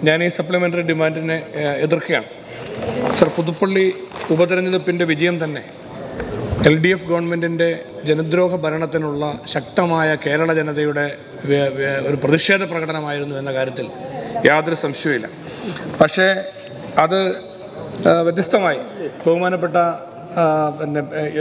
ഞാൻ ഈ സപ്ലിമെൻ്ററി ഡിമാൻഡിനെ ഏഹ്, എതിർക്കുകയാണ് സർ പുതുപ്പള്ളി ഉപതെരഞ്ഞെടുപ്പിൻ്റെ വിജയം തന്നെ എൽ ഡി എഫ് ഗവൺമെൻറ്റിൻ്റെ ജനദ്രോഹ ഭരണത്തിനുള്ള ശക്തമായ കേരള ജനതയുടെ വേ- വേ- ഒരു പ്രതിഷേധ പ്രകടനമായിരുന്നു എന്ന കാര്യത്തിൽ യാതൊരു സംശയവുമില്ല പക്ഷേ അത് ആ, വ്യത്യസ്തമായി ബഹുമാനപ്പെട്ട ആ, പിന്നെ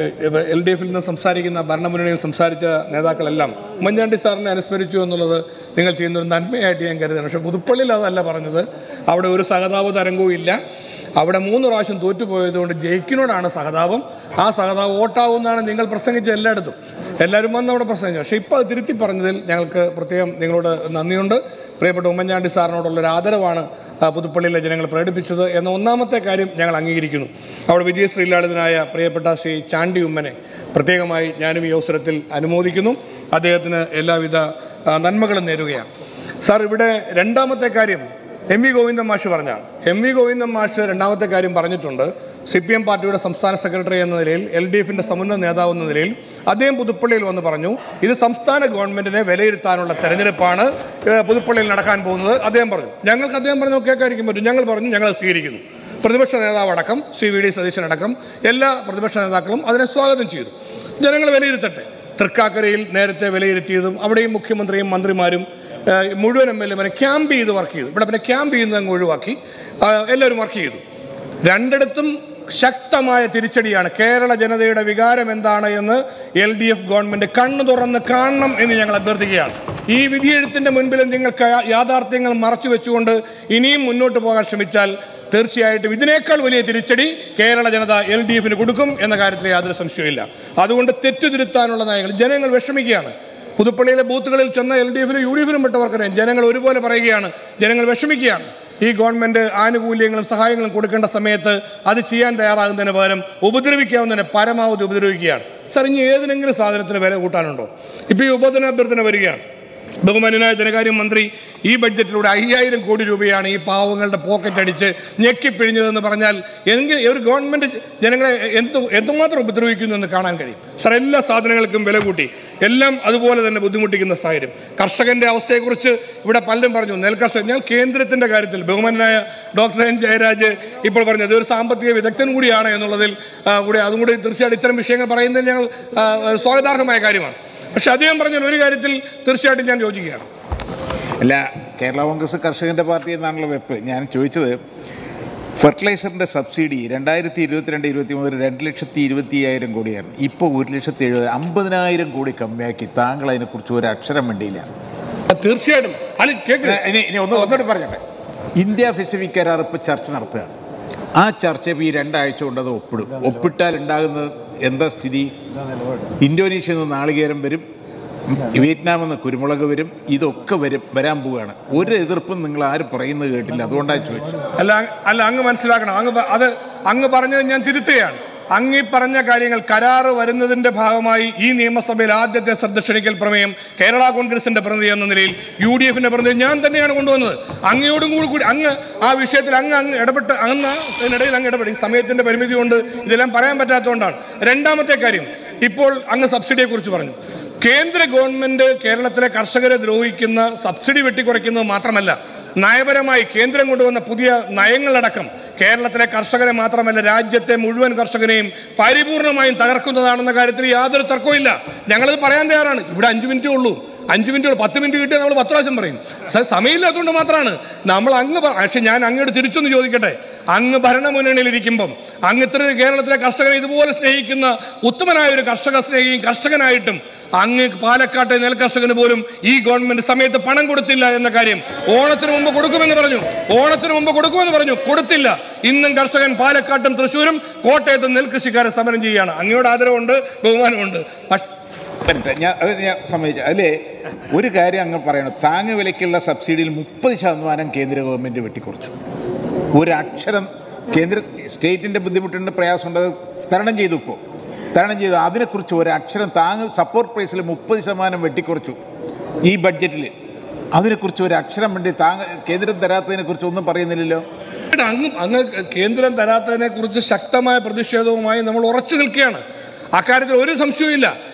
എൽ ഡി എഫിൽ നിന്ന് സംസാരിക്കുന്ന ഭരണമുന്നണിയിൽ സംസാരിച്ച നേതാക്കളെല്ലാം ഉമ്മൻചാണ്ടി സാറിനെ അനുസ്മരിച്ചു എന്നുള്ളത് നിങ്ങൾ ചെയ്യുന്ന ഒരു നന്മയായിട്ട് ഞാൻ കരുതുന്നു പക്ഷേ പുതുപ്പള്ളിയിൽ അതല്ല പറഞ്ഞത് അവിടെ ഒരു സഹതാപ തരംഗവും ഇല്ല അവിടെ മൂന്ന് പ്രാവശ്യം തോറ്റുപോയതുകൊണ്ട് ജയിക്കിനോടാണ് സഹതാപം ആ സഹതാപം വോട്ടാവുമെന്നാണ് നിങ്ങൾ പ്രസംഗിച്ച എല്ലായിടത്തും എല്ലാവരും വന്ന് അവിടെ പ്രസംഗിച്ചു പക്ഷേ ഇപ്പോൾ അത് തിരുത്തി പറഞ്ഞതിൽ ഞങ്ങൾക്ക് പ്രത്യേകം നിങ്ങളോട് നന്ദിയുണ്ട് പ്രിയപ്പെട്ട ഉമ്മൻചാണ്ടി സാറിനോടുള്ളൊരു ആദരവാണ് ആ, പുതുപ്പള്ളിയിലെ ജനങ്ങൾ പ്രകടിപ്പിച്ചത് എന്ന ഒന്നാമത്തെ കാര്യം ഞങ്ങൾ അംഗീകരിക്കുന്നു അവിടെ വിജയശ്രീലാളിതനായ പ്രിയപ്പെട്ട ശ്രീ ചാണ്ടി ഉമ്മനെ പ്രത്യേകമായി ഞാനും ഈ അവസരത്തിൽ അനുമോദിക്കുന്നു അദ്ദേഹത്തിന് എല്ലാവിധ ആ, നന്മകളും നേരുകയാണ് സാർ ഇവിടെ രണ്ടാമത്തെ കാര്യം എം വി ഗോവിന്ദൻ മാഷ് പറഞ്ഞാണ് എം വി ഗോവിന്ദൻ മാഷ് രണ്ടാമത്തെ കാര്യം പറഞ്ഞിട്ടുണ്ട് സി പി എം പാർട്ടിയുടെ സംസ്ഥാന സെക്രട്ടറി എന്ന നിലയിൽ എൽ ഡി എഫിന്റെ സമുന്നത നേതാവ് എന്ന നിലയിൽ അദ്ദേഹം പുതുപ്പള്ളിയിൽ വന്ന് പറഞ്ഞു ഇത് സംസ്ഥാന ഗവൺമെന്റിനെ വിലയിരുത്താനുള്ള തെരഞ്ഞെടുപ്പാണ് ഏഹ്, പുതുപ്പള്ളിയിൽ നടക്കാൻ പോകുന്നത് അദ്ദേഹം പറഞ്ഞു ഞങ്ങൾക്ക് അദ്ദേഹം പറഞ്ഞു കേൾക്കാതിരിക്കും പറ്റും ഞങ്ങൾ പറഞ്ഞു ഞങ്ങൾ അത് സ്വീകരിക്കുന്നു പ്രതിപക്ഷ നേതാവ് അടക്കം ശ്രീ വി ഡി സതീശൻ അടക്കം എല്ലാ പ്രതിപക്ഷ നേതാക്കളും അതിനെ സ്വാഗതം ചെയ്തു ജനങ്ങൾ വിലയിരുത്തട്ടെ തൃക്കാക്കരയിൽ നേരത്തെ വിലയിരുത്തിയതും അവിടെയും മുഖ്യമന്ത്രിയും മന്ത്രിമാരും ഏഹ്, മുഴുവൻ എം എൽ എമാരെ ക്യാമ്പ് ചെയ്ത് വർക്ക് ചെയ്തു ഇവിടെ പിന്നെ ക്യാമ്പ് ചെയ്യുന്നത് അങ്ങ് ഒഴിവാക്കി ആ, എല്ലാവരും വർക്ക് ചെയ്തു രണ്ടിടത്തും ശക്തമായ തിരിച്ചടിയാണ് കേരള ജനതയുടെ വികാരം എന്താണ് എന്ന് എൽ ഡി എഫ് ഗവൺമെന്റ് കണ്ണു തുറന്ന് കാണണം എന്ന് ഞങ്ങൾ അഭ്യർത്ഥിക്കുകയാണ് ഈ വിധിയെഴുത്തിന്റെ മുൻപിലും നിങ്ങൾക്ക് യാ- യാഥാർത്ഥ്യങ്ങൾ മറച്ചു വെച്ചുകൊണ്ട് ഇനിയും മുന്നോട്ട് പോകാൻ ശ്രമിച്ചാൽ തീർച്ചയായിട്ടും ഇതിനേക്കാൾ വലിയ തിരിച്ചടി കേരള ജനത എൽ ഡി എഫിന് കൊടുക്കും എന്ന കാര്യത്തിൽ യാതൊരു സംശയമില്ല അതുകൊണ്ട് തെറ്റുതിരുത്താനുള്ള നയങ്ങൾ ജനങ്ങൾ വിഷമിക്കുകയാണ് പുതുപ്പള്ളിയിലെ ബൂത്തുകളിൽ ചെന്ന എൽ ഡി എഫിനും യു ഡി എഫിനും പെട്ടവർക്കറിയാം ജനങ്ങൾ ഒരുപോലെ പറയുകയാണ് ജനങ്ങൾ വിഷമിക്കുകയാണ് ഈ ഗവൺമെന്റ് ആനുകൂല്യങ്ങളും സഹായങ്ങളും കൊടുക്കേണ്ട സമയത്ത് അത് ചെയ്യാൻ തയ്യാറാകുന്നതിന് പകരം ഉപദ്രവിക്കാവുന്നതിന് പരമാവധി ഉപദ്രവിക്കുകയാണ് സാർ ഇനി ഏതിനെങ്കിലും സാധനത്തിന് വില കൂട്ടാനുണ്ടോ ഇപ്പോൾ ഈ ഉപധനാഭ്യർത്ഥന വരികയാണ് ബഹുമാനായ ധനകാര്യ മന്ത്രി ഈ ബഡ്ജറ്റിലൂടെ അയ്യായിരം കോടി രൂപയാണ് ഈ പാവങ്ങളുടെ പോക്കറ്റ് അടിച്ച് ഞെക്കിപ്പിഴിഞ്ഞതെന്ന് പറഞ്ഞാൽ എങ്കിൽ ഒരു ഗവൺമെന്റ് ജനങ്ങളെ എന്ത് എന്തുമാത്രം ഉപദ്രവിക്കുന്നു എന്ന് കാണാൻ കഴിയും സാർ എല്ലാ സാധനങ്ങൾക്കും വില കൂട്ടി എല്ലാം അതുപോലെ തന്നെ ബുദ്ധിമുട്ടിക്കുന്ന സാഹചര്യം കർഷകന്റെ അവസ്ഥയെക്കുറിച്ച് ഇവിടെ പലരും പറഞ്ഞു നെൽകർഷകൻ ഞാൻ കേന്ദ്രത്തിന്റെ കാര്യത്തിൽ ബഹുമാനായ ഡോക്ടർ എൻ ജയരാജ് ഇപ്പോൾ പറഞ്ഞത് ഒരു സാമ്പത്തിക വിദഗ്ധൻ കൂടിയാണ് എന്നുള്ളതിൽ ആ, കൂടി അതും കൂടി തീർച്ചയായിട്ടും ഇത്തരം വിഷയങ്ങൾ പറയുന്നതിൽ ഞങ്ങൾ ആ, സ്വാഗതാർഹമായ കാര്യമാണ് പക്ഷെ അദ്ദേഹം പറഞ്ഞ ഒരു കാര്യത്തിൽ തീർച്ചയായിട്ടും ഞാൻ യോജിക്കുകയാണ് അല്ല കേരള കോൺഗ്രസ് കർഷകന്റെ പാർട്ടി എന്നാണല്ലോ വെപ്പ് ഞാൻ ചോദിച്ചത് ഫെർട്ടിലൈസറിന്റെ സബ്സിഡി രണ്ടായിരത്തി ഇരുപത്തിരണ്ട് ഇരുപത്തി മൂന്ന് രണ്ട് ലക്ഷത്തി ഇരുപത്തി അയ്യായിരം കോടിയായിരുന്നു ഇപ്പോൾ ഒരു ലക്ഷത്തി എഴുപത് അമ്പതിനായിരം കോടി കമ്മിയാക്കി താങ്കൾ അതിനെക്കുറിച്ച് ഒരു അക്ഷരം വേണ്ടിയില്ല തീർച്ചയായിട്ടും അല്ല കേൾക്കുക ഇനി ഇനി ഒന്ന് ഒന്നുകൂടി പറഞ്ഞോട്ടെ ഇന്ത്യ പസഫിക് കരാർ ഇപ്പോൾ ചർച്ച നടത്തുകയാണ് ആ ചർച്ച ഇപ്പോൾ ഈ രണ്ടാഴ്ച കൊണ്ട് അത് ഒപ്പിടും ഒപ്പിട്ടാൽ ഉണ്ടാകുന്ന എന്താ സ്ഥിതി ഇന്തോനേഷ്യയിൽ നിന്ന് നാളികേരം വരും വിയറ്റ്നാമിൽ നിന്ന് കുരുമുളക് വരും ഇതൊക്കെ വരും വരാൻ പോവുകയാണ് ഒരു എതിർപ്പും നിങ്ങൾ ആരും പറയുന്നത് കേട്ടില്ല അതുകൊണ്ടാണ് ചോദിച്ചത് അല്ല അങ്- അല്ല അങ്ങ് മനസ്സിലാക്കണം അങ്ങ് പ- അത് അങ്ങ് പറഞ്ഞത് ഞാൻ തിരുത്തുകയാണ് അങ്ങ് ഈ പറഞ്ഞ കാര്യങ്ങൾ കരാറ് വരുന്നതിന്റെ ഭാഗമായി ഈ നിയമസഭയിൽ ആദ്യത്തെ ശ്രദ്ധ ക്ഷണിക്കൽ പ്രമേയം കേരള കോൺഗ്രസിന്റെ പ്രതിനിധി എന്ന നിലയിൽ യു ഡി എഫിന്റെ പ്രതിനിധി ഞാൻ തന്നെയാണ് കൊണ്ടുവന്നത് അങ്ങയോടും കൂടി കൂടി അങ്ങ് ആ വിഷയത്തിൽ അങ്ങ് അങ്ങ് ഇടപെട്ട് അങ്ങ് ഇതിനിടയിൽ അങ്ങ് ഇടപെടും ഈ സമയത്തിന്റെ പരിമിതി കൊണ്ട് ഇതെല്ലാം പറയാൻ പറ്റാത്തതുകൊണ്ടാണ് രണ്ടാമത്തെ കാര്യം ഇപ്പോൾ അങ്ങ് സബ്സിഡിയെ കുറിച്ച് പറഞ്ഞു കേന്ദ്ര ഗവൺമെന്റ് കേരളത്തിലെ കർഷകരെ ദ്രോഹിക്കുന്ന സബ്സിഡി വെട്ടിക്കുറയ്ക്കുന്നത് മാത്രമല്ല നയപരമായി കേന്ദ്രം കൊണ്ടുവന്ന പുതിയ നയങ്ങളടക്കം കേരളത്തിലെ കർഷകരെ മാത്രമല്ല രാജ്യത്തെ മുഴുവൻ കർഷകരെയും പരിപൂർണമായും തകർക്കുന്നതാണെന്ന കാര്യത്തിൽ യാതൊരു തർക്കവും ഞങ്ങളത് പറയാൻ തയ്യാറാണ് ഇവിടെ അഞ്ച് മിനിറ്റേ ഉള്ളൂ അഞ്ച് മിനിറ്റ് ഉള്ളൂ പത്ത് മിനിറ്റ് കിട്ടിയാൽ നമ്മൾ പത്ത് പ്രാവശ്യം പറയും സ- സമയമില്ലാത്തതുകൊണ്ട് മാത്രമാണ് നമ്മൾ അങ്ങ് പ- പക്ഷെ ഞാൻ അങ്ങോട്ട് തിരിച്ചൊന്ന് ചോദിക്കട്ടെ അങ്ങ് ഭരണമുന്നണിയിൽ ഇരിക്കുമ്പം അങ്ങ് ഇത്ര കേരളത്തിലെ കർഷകരെ ഇതുപോലെ സ്നേഹിക്കുന്ന ഉത്തമനായ ഒരു കർഷക സ്നേഹിയും കർഷകനായിട്ടും അങ്ങ് പാലക്കാട്ടെ നെൽകർഷകന് പോലും ഈ ഗവൺമെന്റ് സമയത്ത് പണം കൊടുത്തില്ല എന്ന കാര്യം ഓണത്തിന് മുമ്പ് കൊടുക്കുമെന്ന് പറഞ്ഞു ഓണത്തിന് മുമ്പ് കൊടുക്കുമെന്ന് പറഞ്ഞു കൊടുത്തില്ല ഇന്നും കർഷകൻ പാലക്കാട്ടും തൃശ്ശൂരും കോട്ടയത്തും നെൽകൃഷിക്കാരെ സമരം ചെയ്യുകയാണ് അങ്ങയോട് ആദരവുണ്ട് ബഹുമാനമുണ്ട് പക്ഷേ വരട്ടെ. ഞാൻ അത് ഞാൻ സമ്മതിച്ചു അതിലെ ഒരു കാര്യം അങ്ങ് പറയണം താങ്ങ് വിലയ്ക്കുള്ള സബ്സിഡിയിൽ മുപ്പത് ശതമാനം കേന്ദ്ര ഗവൺമെൻറ് വെട്ടിക്കുറച്ചു ഒരു അക്ഷരം കേന്ദ്ര സ്റ്റേറ്റിൻ്റെ ബുദ്ധിമുട്ടുണ്ട് പ്രയാസമുണ്ട് അത് തരണം ചെയ്തു ഇപ്പോൾ തരണം ചെയ്തു അതിനെക്കുറിച്ച് ഒരു അക്ഷരം താങ്ങ് സപ്പോർട്ട് പ്രൈസിൽ മുപ്പത് ശതമാനം വെട്ടിക്കുറച്ചു ഈ ബഡ്ജറ്റിൽ അതിനെക്കുറിച്ച് ഒരു അക്ഷരം വേണ്ടി താങ്ങ് കേന്ദ്രം തരാത്തതിനെക്കുറിച്ച് ഒന്നും പറയുന്നില്ലല്ലോ അങ്ങ് അങ്ങ് കേന്ദ്രം തരാത്തതിനെ കുറിച്ച് ശക്തമായ പ്രതിഷേധവുമായി നമ്മൾ ഉറച്ചു നിൽക്കുകയാണ് അക്കാര്യത്തിൽ ഒരു സംശയവുമില്ല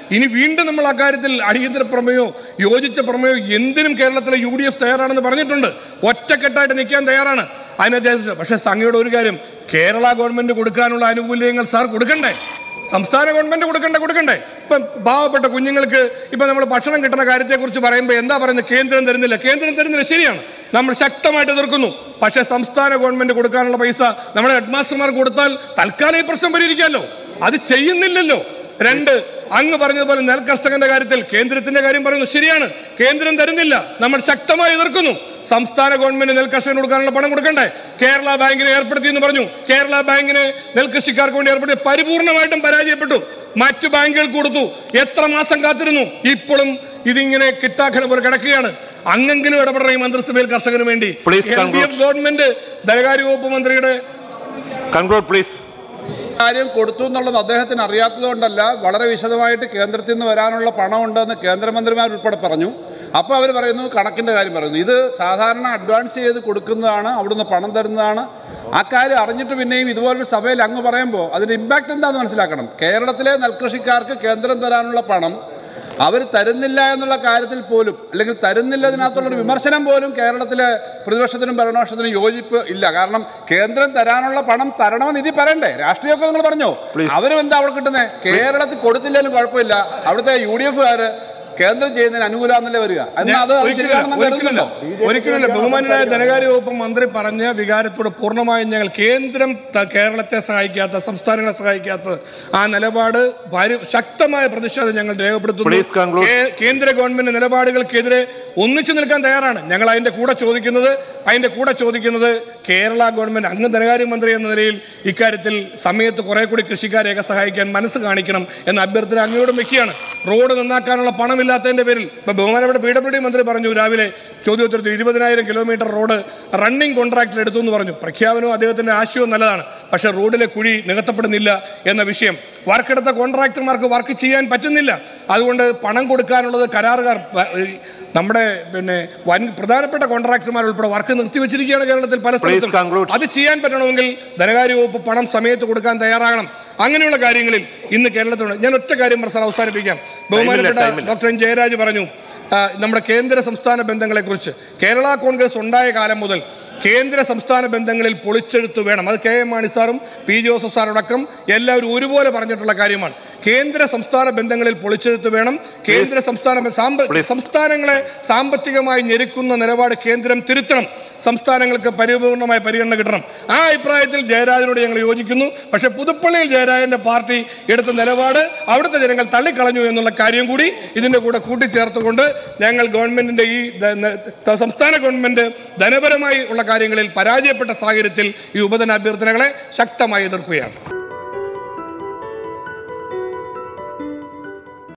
ഇനി വീണ്ടും നമ്മൾ അക്കാര്യത്തിൽ അടിയന്തര പ്രമേയോ യോജിച്ച പ്രമേയോ എന്തിനും കേരളത്തിലെ യു ഡി എഫ് തയ്യാറാണെന്ന് പറഞ്ഞിട്ടുണ്ട് ഒറ്റക്കെട്ടായിട്ട് നിൽക്കാൻ തയ്യാറാണ് അതിനകത്ത് പക്ഷേ സംഘയുടെ ഒരു കാര്യം കേരള ഗവൺമെന്റ് കൊടുക്കാനുള്ള ആനുകൂല്യങ്ങൾ സാർ കൊടുക്കണ്ടേ സംസ്ഥാന ഗവൺമെന്റ് കൊടുക്കണ്ടേ കൊടുക്കണ്ടേ ഇപ്പം പാവപ്പെട്ട കുഞ്ഞുങ്ങൾക്ക് ഇപ്പം നമ്മൾ ഭക്ഷണം കിട്ടുന്ന കാര്യത്തെക്കുറിച്ച് പറയുമ്പോൾ എന്താ പറയുന്നത് കേന്ദ്രം തരുന്നില്ല കേന്ദ്രം തരുന്നില്ല ശരിയാണ് നമ്മൾ ശക്തമായിട്ട് എതിർക്കുന്നു പക്ഷേ സംസ്ഥാന ഗവൺമെന്റ് കൊടുക്കാനുള്ള പൈസ നമ്മുടെ ഹെഡ്മാസ്റ്റർമാർ കൊടുത്താൽ തൽക്കാലം ഈ പ്രശ്നം പരിഹരിക്കാമല്ലോ അത് ചെയ്യുന്നില്ലല്ലോ രണ്ട് അങ്ങ് പറഞ്ഞതുപോലെ നെൽകർഷകന്റെ കാര്യത്തിൽ കേന്ദ്രത്തിന്റെ കാര്യം പറയുന്നു ശരിയാണ് കേന്ദ്രം തരുന്നില്ല നമ്മൾ ശക്തമായി എതിർക്കുന്നു സംസ്ഥാന ഗവൺമെന്റ് നെൽകർഷകന് കൊടുക്കാനുള്ള പണം കൊടുക്കണ്ടേ കേരള ബാങ്കിനെ ഏർപ്പെടുത്തി എന്ന് പറഞ്ഞു കേരള ബാങ്കിന് നെൽകൃഷിക്കാർക്ക് വേണ്ടി ഏർപ്പെടുത്തി പരിപൂർണമായിട്ടും പരാജയപ്പെട്ടു മറ്റു ബാങ്കുകൾ കൊടുത്തു എത്ര മാസം കാത്തിരുന്നു ഇപ്പോഴും ഇതിങ്ങനെ കിട്ടാക്കന പോലെ കിടക്കുകയാണ് അങ്ങെങ്കിലും ഇടപെടണം ഈ മന്ത്രിസഭയിൽ കർഷകന് വേണ്ടി Please L D conclude. F government ധനകാര്യ വകുപ്പ് മന്ത്രിയുടെ കൺക്ലൂഡ് പ്ലീസ് കാര്യം കൊടുത്തു എന്നുള്ളത് അദ്ദേഹത്തിന് അറിയാത്തതുകൊണ്ടല്ല വളരെ വിശദമായിട്ട് കേന്ദ്രത്തിൽ നിന്ന് വരാനുള്ള പണമുണ്ടെന്ന് കേന്ദ്രമന്ത്രിമാർ ഉൾപ്പെടെ പറഞ്ഞു അപ്പോൾ അവർ പറയുന്നു കണക്കിൻ്റെ കാര്യം പറയുന്നു ഇത് സാധാരണ അഡ്വാൻസ് ചെയ്ത് കൊടുക്കുന്നതാണ് അവിടുന്ന് പണം തരുന്നതാണ് ആ കാര്യം അറിഞ്ഞിട്ട് പിന്നെയും ഇതുപോലൊരു സഭയിൽ അങ്ങ് പറയുമ്പോൾ അതിൻ്റെ ഇമ്പാക്റ്റ് എന്താണെന്ന് മനസ്സിലാക്കണം കേരളത്തിലെ നെൽകൃഷിക്കാർക്ക് കേന്ദ്രം തരാനുള്ള പണം അവർ തരുന്നില്ല എന്നുള്ള കാര്യത്തിൽ പോലും അല്ലെങ്കിൽ തരുന്നില്ല ഇതിനകത്തുള്ളൊരു വിമർശനം പോലും കേരളത്തിലെ പ്രതിപക്ഷത്തിനും ഭരണപക്ഷത്തിനും യോജിപ്പ് ഇല്ല കാരണം കേന്ദ്രം തരാനുള്ള പണം തരണമെന്ന് ഇതിൽ പറയണ്ടേ രാഷ്ട്രീയമൊക്കെ നിങ്ങൾ പറഞ്ഞോ Please. അവരും എന്താ അവിടെ കിട്ടുന്നത് കേരളത്തിൽ കൊടുത്തില്ലെങ്കിലും കുഴപ്പമില്ല അവിടുത്തെ യു ഡി എഫുകാർ കേന്ദ്രം ചെയ്യുന്നതിന് അനുകൂലമാണെന്നല്ലേ വരിക എന്നാൽ അത് അത് ഒരിക്കലുമില്ല, ശരിയാണെന്ന് ഒരിക്കലുമില്ല. കരുതുന്നുണ്ടോ ഒരിക്കലുമില്ല ബഹുമാനായ ധനകാര്യ വകുപ്പ് മന്ത്രി പറഞ്ഞ വികാരത്തോട് പൂർണ്ണമായും ഞങ്ങൾ കേന്ദ്രം ത- കേരളത്തെ സഹായിക്കാത്ത സംസ്ഥാനങ്ങളെ സഹായിക്കാത്ത ആ നിലപാട് ഭാരി- ശക്തമായ പ്രതിഷേധം ഞങ്ങൾ Please രേഖപ്പെടുത്തുന്നു conclude. കേ- കേന്ദ്ര ഗവൺമെന്റ് നിലപാടുകൾക്കെതിരെ ഒന്നിച്ചു നിൽക്കാൻ തയ്യാറാണ് ഞങ്ങൾ അതിന്റെ കൂടെ ചോദിക്കുന്നത് അതിന്റെ കൂടെ ചോദിക്കുന്നത് കേരള ഗവൺമെന്റ് അങ്ങ് ധനകാര്യമന്ത്രി എന്ന നിലയിൽ ഇക്കാര്യത്തിൽ സമയത്ത് കുറെ കൂടി കൃഷിക്കാരെയൊക്കെ സഹായിക്കാൻ മനസ്സ് കാണിക്കണം എന്ന അഭ്യർത്ഥന അങ്ങയോടും വെക്കുകയാണ് റോഡ് നന്നാക്കാനുള്ള പണമില്ലാത്തതിന്റെ പേരിൽ ഇപ്പൊ ബഹുമാനപ്പെട്ട പി ഡബ്ല്യു ഡി മന്ത്രി പറഞ്ഞു രാവിലെ ചോദ്യോത്തരത്തിൽ ഇരുപതിനായിരം കിലോമീറ്റർ റോഡ് റണ്ണിംഗ് കോൺട്രാക്റ്റിൽ എടുത്തു എന്ന് പറഞ്ഞു പ്രഖ്യാപനവും അദ്ദേഹത്തിന്റെ ആശയവും നല്ലതാണ് പക്ഷേ റോഡിലെ കുഴി നികത്തപ്പെടുന്നില്ല എന്ന വിഷയം വർക്കെടുത്ത കോൺട്രാക്ടർമാർക്ക് വർക്ക് ചെയ്യാൻ പറ്റുന്നില്ല അതുകൊണ്ട് പണം കൊടുക്കാനുള്ളത് കരാറുകാർ പ- ഈ നമ്മുടെ പിന്നെ വൻ പ്രധാനപ്പെട്ട കോൺട്രാക്ടർമാർ ഉൾപ്പെടെ വർക്ക് നിർത്തിവെച്ചിരിക്കുകയാണ് കേരളത്തിൽ പല Please സ്ഥലത്തും conclude. അത് ചെയ്യാൻ പറ്റണമെങ്കിൽ ധനകാര്യ വകുപ്പ് പണം സമയത്ത് കൊടുക്കാൻ തയ്യാറാകണം അങ്ങനെയുള്ള കാര്യങ്ങളിൽ ഇന്ന് കേരളത്തിലുണ്ട് ഞാൻ ഒറ്റ കാര്യം പ്രസാർ അവസാനിപ്പിക്കാം ബഹുമാനപ്പെട്ട time ഇല്ല. ഡോക്ടർ എൻ ജയരാജ് പറഞ്ഞു ആ, നമ്മുടെ കേന്ദ്ര സംസ്ഥാന ബന്ധങ്ങളെക്കുറിച്ച് കേരള കോൺഗ്രസ് ഉണ്ടായ കാലം മുതൽ കേന്ദ്ര സംസ്ഥാന ബന്ധങ്ങളിൽ പൊളിച്ചെഴുത്ത് വേണം അത് കെ എം മാണി സാറും പി ജോസഫ് സാറടക്കം എല്ലാവരും ഒരുപോലെ പറഞ്ഞിട്ടുള്ള കാര്യമാണ് കേന്ദ്ര സംസ്ഥാന ബന്ധങ്ങളിൽ പൊളിച്ചെഴുത്ത് വേണം കേന്ദ്ര സംസ്ഥാന ബ- സാമ്പ- Please. സംസ്ഥാനങ്ങളെ സാമ്പത്തികമായി ഞെരുക്കുന്ന നിലപാട് കേന്ദ്രം തിരുത്തണം സംസ്ഥാനങ്ങൾക്ക് പരിപൂർണമായ പരിഗണന കിട്ടണം ആ അഭിപ്രായത്തിൽ ജയരാജനോട് ഞങ്ങൾ യോജിക്കുന്നു പക്ഷേ പുതുപ്പള്ളിയിൽ ജയരാജന്റെ പാർട്ടി എടുത്ത നിലപാട് അവിടുത്തെ ജനങ്ങൾ തള്ളിക്കളഞ്ഞു എന്നുള്ള കാര്യം കൂടി ഇതിന്റെ കൂടെ കൂട്ടിച്ചേർത്തുകൊണ്ട് ഞങ്ങൾ ഗവൺമെന്റിന്റെ ഈ ധ- ന- ത- സംസ്ഥാന ഗവൺമെന്റ് ധനപരമായി ഉള്ള കാര്യങ്ങളിൽ പരാജയപ്പെട്ട സാഹചര്യത്തിൽ ഈ ഉപധന അഭ്യർത്ഥനകളെ ശക്തമായി എതിർക്കുകയാണ്